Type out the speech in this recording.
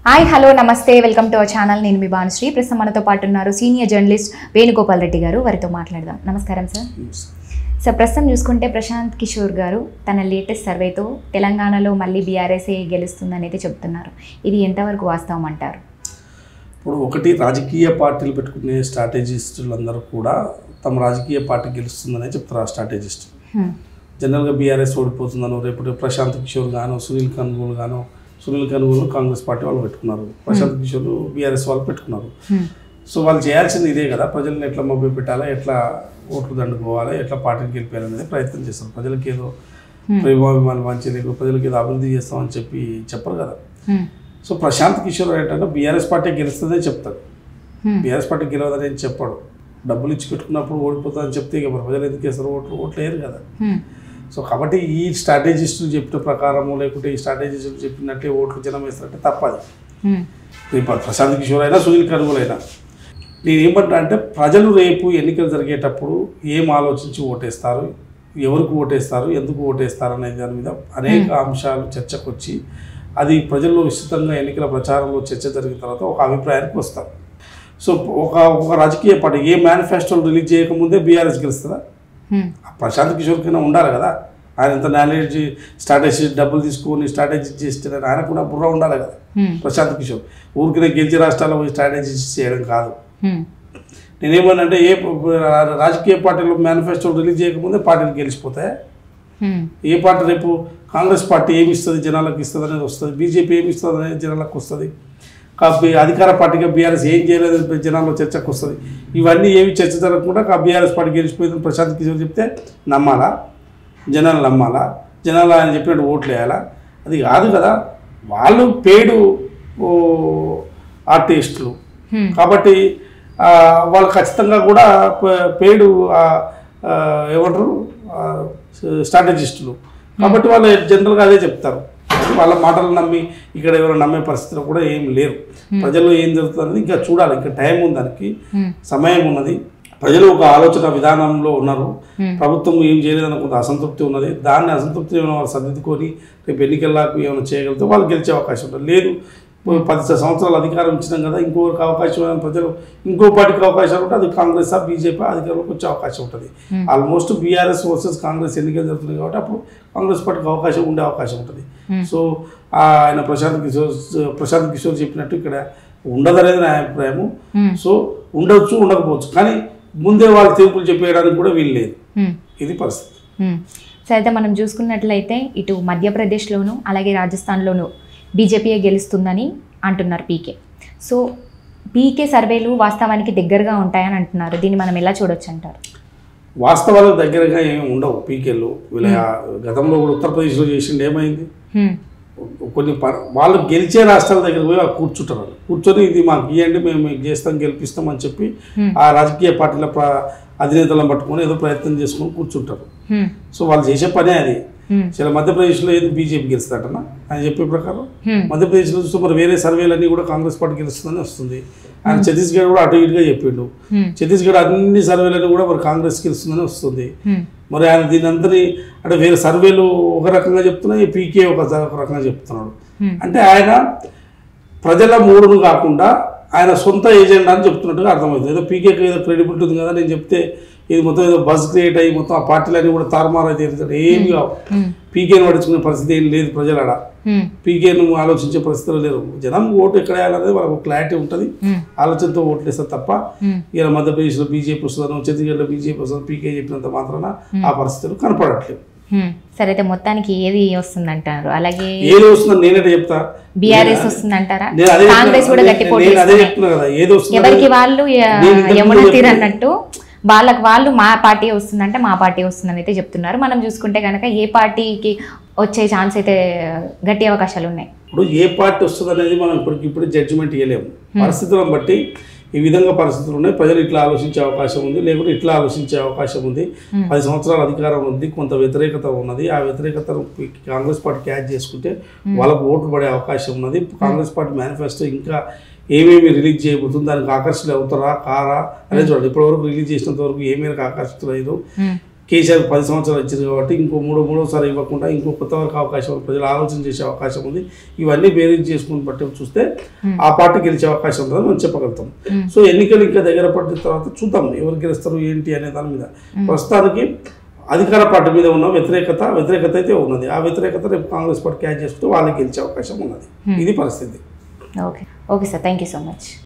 Hi hello నమస్తే welcome to our channel నేను మీ భానుశ్రీ ప్రస్తుతం మనతో పాటు ఉన్నారు సీనియర్ జర్నలిస్ట్ వేణుగోపాల్ రెడ్డి గారు వారితో మాట్లాడదాం నమస్కారం సార్ సార్ ప్రస్తుతం చూసుకుంటే ప్రశాంత్ కిషోర్ గారు తన లేటెస్ట్ సర్వేతో తెలంగాణలో మళ్ళీ బీఆర్ఎస్ఏ గెలుస్తుందని అయితే చెప్తున్నారు ఇది ఎంతవరకు వాస్తవం అంటారు ఇప్పుడు ఒకటి రాజకీయ పార్టీలు పెట్టుకునే స్ట్రాటజిస్టులందరూ కూడా తమ రాజకీయ పార్టీ గెలుస్తుందనే చెప్తారు ఆ స్ట్రాటజిస్ట్ హ్మ్. జనరల్గా బీఆర్ఎస్ ఓడిపోతుందనో రేపు ప్రశాంత్ కిషోర్ గానో సునీల్ కనుగోలు గానో సునీల్ కనుగోలు కాంగ్రెస్ పార్టీ వాళ్ళు పెట్టుకున్నారు ప్రశాంత్ కిషోర్ బీఆర్ఎస్ వాళ్ళు పెట్టుకున్నారు హ్మ్. సో వాళ్ళు చేయాల్సింది ఇదే కదా ప్రజల్ని ఎట్లా మభ్య పెట్టాలా ఎట్లా ఓట్లు దండుకోవాలి ఎట్లా పార్టీని గెలిపేయాలనేది ప్రయత్నం చేస్తారు ప్రజలకి ఏదో ప్రేమాభిమానం మంచి లేకపోతే ప్రజలకి ఏదో అభివృద్ధి చేస్తామని చెప్పి చెప్పరు కదా హ్మ్. సో ప్రశాంత్ కిషోర్ ఏంటంటే బీఆర్ఎస్ పార్టీ గెలుస్తుందే చెప్తారు హ్మ్. బీఆర్ఎస్ పార్టీ గెలవదని ఏం చెప్పడు డబ్బులు ఇచ్చి పెట్టుకున్నప్పుడు ఓడిపోతుందని చెప్తే ఇక మరి ప్రజలు ఎందుకు వేస్తారు ఓట్లు ఓట్లు వేయరు కదా హ్మ్. సో కాబట్టి ఈ స్ట్రాటజిస్టులు చెప్పిన ప్రకారము లేకుంటే ఈ స్ట్రాటజిస్టులు చెప్పినట్టే ఓట్లు జనం వేస్తారంటే తప్పది హ్మ్. ఇప్పుడు ప్రశాంత్ కిషోర్ అయినా సునీల్ కనుగోలు అయినా నేను ఏమంటా అంటే ప్రజలు రేపు ఎన్నికలు జరిగేటప్పుడు ఏం ఆలోచించి ఓటేస్తారు ఎవరికి ఓటేస్తారు ఎందుకు ఓటేస్తారు అనే దాని మీద అనేక అంశాలు చర్చకు వచ్చి అది ప్రజల్లో విస్తృతంగా ఎన్నికల ప్రచారంలో చర్చ జరిగిన తర్వాత ఒక అభిప్రాయానికి వస్తారు సో ఒక ఒక రాజకీయ పార్టీ ఏ మేనిఫెస్టోలు రిలీజ్ చేయకముందే బీఆర్ఎస్ గెలుస్తుందా హ్మ్. ఆ ప్రశాంత్ కిషోర్ కన్నా ఉండాలి కదా ఆయన ఇంత నాలెడ్జ్ స్ట్రాటజీ డబ్బులు తీసుకొని స్ట్రాటజీ చేస్తే ఆయన కూడా బుర్ర ఉండాలి కదా హ్మ్. ప్రశాంత్ కిషోర్ ఊరికి గెలిచే రాష్ట్రాల్లో పోయి స్ట్రాటజీ చేయడం కాదు హ్మ్. నేనేమనంటే ఏ రా- రాజకీయ పార్టీలు మేనిఫెస్టో రిలీజ్ చేయకముందే పార్టీలు గెలిచిపోతాయి హ్మ్. ఏ పార్టీ రేపు కాంగ్రెస్ పార్టీ ఏమి ఇస్తుంది జనాలకు ఇస్తుంది అనేది వస్తుంది బీజేపీ ఏమి ఇస్తుంది అనేది జనాలకు వస్తుంది కాబట్టి అధికార పార్టీగా బీఆర్ఎస్ ఏం చేయలేదు అనేది జనాల్లో చర్చకు వస్తుంది ఇవన్నీ ఏమి చర్చ జరగకుండా ఆ బీఆర్ఎస్ పార్టీ గెలిచిపోయిందని ప్రశాంత్ కిషోర్ చెప్తే నమ్మాలా జనాలు నమ్మాలా జనాలు ఆయన చెప్పినట్టు ఓట్లు వేయాలా అది కాదు కదా వాళ్ళు పేడు ఓ, ఆర్టిస్టులు హ్మ్. కాబట్టి ఆ, వాళ్ళు ఖచ్చితంగా కూడా ప- పేడు ఆ, ఆ, ఏమంటారు ఆ, స్ట్రాటజిస్టులు కాబట్టి వాళ్ళు జనరల్గా అదే చెప్తారు వాళ్ళ మాటలు నమ్మి ఇక్కడ ఎవరు నమ్మే పరిస్థితిలో కూడా ఏం లేరు ప్రజల్లో ఏం జరుగుతుంది ఇంకా చూడాలి ఇంకా టైం ఉంది దానికి హ్మ్. సమయం ఉన్నది ప్రజలు ఒక ఆలోచన విధానంలో ఉన్నారు Hmm. ప్రభుత్వం ఏం చేయలేదని కొంత అసంతృప్తి ఉన్నది దాన్ని అసంతృప్తి ఏమైనా వాళ్ళు సర్దిద్దుకొని రేపు ఎన్నికల్లాకు ఏమైనా చేయగలిగితే వాళ్ళు గెలిచే అవకాశం ఉంటుంది లేదు ఇప్పుడు పది సంవత్సరాలు అధికారం ఇచ్చినాం కదా ఇంకొకరికి అవకాశం ఏమైనా ప్రజలు ఇంకో పార్టీకి అవకాశం ఉంటే అది కాంగ్రెస్ ఆ బీజేపీ అధికారంలోకి వచ్చే అవకాశం ఉంటుంది ఆల్మోస్ట్ బీఆర్ఎస్ వర్సెస్ కాంగ్రెస్ ఎన్నికలు జరుగుతున్నాయి కాబట్టి అప్పుడు కాంగ్రెస్ పార్టీకి అవకాశం ఉండే అవకాశం ఉంటుంది సో ఆయన ప్రశాంత్ కిషోర్ ప్రశాంత్ కిషోర్ చెప్పినట్టు ఇక్కడ ఉండదనేది నా అభిప్రాయము హ్మ్. సో ఉండొచ్చు ఉండకపోవచ్చు కానీ ముందే వాళ్ళు తీర్పులు చెప్పేయడానికి కూడా వీలు లేదు హ్మ్. ఇది పరిస్థితి మ్మ్. సో అయితే మనం చూసుకున్నట్లయితే ఇటు మధ్యప్రదేశ్లోను అలాగే రాజస్థాన్లోను బీజేపీయే గెలుస్తుందని అంటున్నారు పీకే సో పీకే సర్వేలు వాస్తవానికి దగ్గరగా ఉంటాయని అంటున్నారు దీన్ని మనం ఎలా చూడొచ్చు అంటారు వాస్తవాలకు దగ్గరగా ఏమి ఉండవు పీకేలు వీళ్ళ గతంలో కూడా ఉత్తరప్రదేశ్లో చేసింది ఏమైంది మ్మ్. కొన్ని ప- వాళ్ళు గెలిచే రాష్ట్రాల దగ్గర పోయి వాళ్ళు కూర్చుంటారు వాళ్ళు. కూర్చొని ఇది మాకు ఇవ్వండి మేము మీకు చేస్తాం గెలిపిస్తాం అని చెప్పి Hmm. ఆ రాజకీయ పార్టీల ప్ర అధినేతలను పట్టుకొని ఏదో ప్రయత్నం చేసుకొని కూర్చుంటారు మ్మ్. సో వాళ్ళు చేసే పనే అది మ్మ్. చాలా మధ్యప్రదేశ్లో ఏది బీజేపీ గెలుస్తాడనా ఆయన చెప్పే ప్రకారం మ్మ్. మధ్యప్రదేశ్లో చూస్తే మరి వేరే సర్వేలన్నీ కూడా కాంగ్రెస్ పార్టీ గెలుస్తుందని వస్తుంది ఆయన ఛత్తీస్గఢ్ కూడా అటు ఇటుగా చెప్పిండు మ్మ్. ఛత్తీస్గఢ్ అన్ని సర్వేలన్నీ కూడా మరి కాంగ్రెస్ గెలుస్తుందని వస్తుంది మ్మ్. మరి ఆయన దీని అందరి అంటే వేరే సర్వేలు ఒక రకంగా చెప్తున్నాయి పీకే ఒక ఒక రకంగా చెప్తున్నాడు Hmm. అంటే ఆయన ప్రజల మూడును కాకుండా ఆయన సొంత ఏజెండా అని చెప్తున్నట్టుగా అర్థమవుతుంది ఏదో పీకేకి ఏదో క్రెడిబిలిటీ ఉంది కదా నేను చెప్తే ఇది మొత్తం ఏదో బస్ క్రియేట్ అయ్యి మొత్తం ఆ పార్టీలన్నీ కూడా తారుమారు తీరుతాడు ఏమి కావు మ్మ్. పీకేని పట్టించుకునే పరిస్థితి ఏం లేదు ప్రజలాడ మ్మ్. పీకేను ఆలోచించే పరిస్థితులు లేరు జనం ఓటు ఎక్కడ వేయాలనేది వాళ్ళకు క్లారిటీ ఉంటుంది మ్మ్. ఆలోచనతో ఓట్లు వేస్తారు తప్ప మ్మ్. ఇలా మధ్యప్రదేశ్లో బీజేపీ వస్తుందనో ఛత్తీస్గఢ్లో బీజేపీ వస్తుందో పీకే చెప్పినంత మాత్రాన ఆ పరిస్థితులు కనపడట్లేదు మ్మ్. సరే అయితే మొత్తానికి ఏది వస్తుందంటారు అలాగే ఏది వస్తుందని నేనైతే చెప్తా బీఆర్ఎస్ వస్తుందంటారా నేను అదే చెప్తున్నా. కాంగ్రెస్ కూడా గట్టి నేను- పోటీ నేను అదే ఇస్తుంది. చెప్తున్నా కదా ఏది వస్తుంది ఎవరికి వాళ్ళు య- నేను ఇంతకు యమున ముందు తీరు చెప్పిన- అన్నట్టు వాళ్ళకి వాళ్ళు మా పార్టీ వస్తుందంటే మా పార్టీ వస్తుందని అయితే చెప్తున్నారు మనం చూసుకుంటే కనుక ఏ పార్టీకి వచ్చే ఛాన్స్ అయితే గట్టి అవకాశాలు ఉన్నాయి ఇప్పుడు ఏ పార్టీ వస్తుంది అనేది మనం ఇప్పటికి ఇప్పుడు జడ్జిమెంట్ ఇవ్వలేము పరిస్థితులను బట్టి ఈ విధంగా పరిస్థితులు ఉన్నాయి ప్రజలు ఇట్లా ఆలోచించే అవకాశం ఉంది లేకుంటే ఇట్లా ఆలోచించే అవకాశం ఉంది పది సంవత్సరాల అధికారం ఉంది కొంత వ్యతిరేకత ఉన్నది ఆ వ్యతిరేకతను పి- కాంగ్రెస్ పార్టీ క్యాచ్ చేసుకుంటే వాళ్ళకు ఓట్లు పడే అవకాశం ఉన్నది కాంగ్రెస్ పార్టీ మేనిఫెస్టో ఇంకా ఏమేమి రిలీజ్ చేయబోతుంది దానికి ఆకర్షితులు అవుతారా కారా అనేది చూడండి ఇప్పటివరకు రిలీజ్ చేసినంత వరకు ఏ మేరకు ఆకర్షితులయ్యారు మ్మ్. కేసీఆర్ పది సంవత్సరాలు ఇచ్చింది కాబట్టి ఇంకో మూడో మూడోసారి ఇవ్వకుండా ఇంకో కొత్త వరకు అవకాశం ఉంది. ప్రజలు ఆలోచన చేసే అవకాశం ఉంది ఇవన్నీ బేరీజ్ చేసుకుని బట్టి చూస్తే ఆ పార్టీ గెలిచే అవకాశం ఉంటుందని మనం చెప్పగలుగుతాం సో ఎన్నికలు ఇంకా దగ్గర పడిన తర్వాత చూద్దాం ఎవరు గెలుస్తారు ఏంటి అనే దాని మీద ప్రస్తుతానికి అధికార పార్టీ మీద ఉన్న వ్యతిరేకత వ్యతిరేకత అయితే ఉన్నది ఆ వ్యతిరేకత రేపు కాంగ్రెస్ పార్టీ క్యాచ్ చేసుకుంటే వాళ్ళకి గెలిచే అవకాశం ఉన్నది ఇది పరిస్థితి okay okay sir thank you so much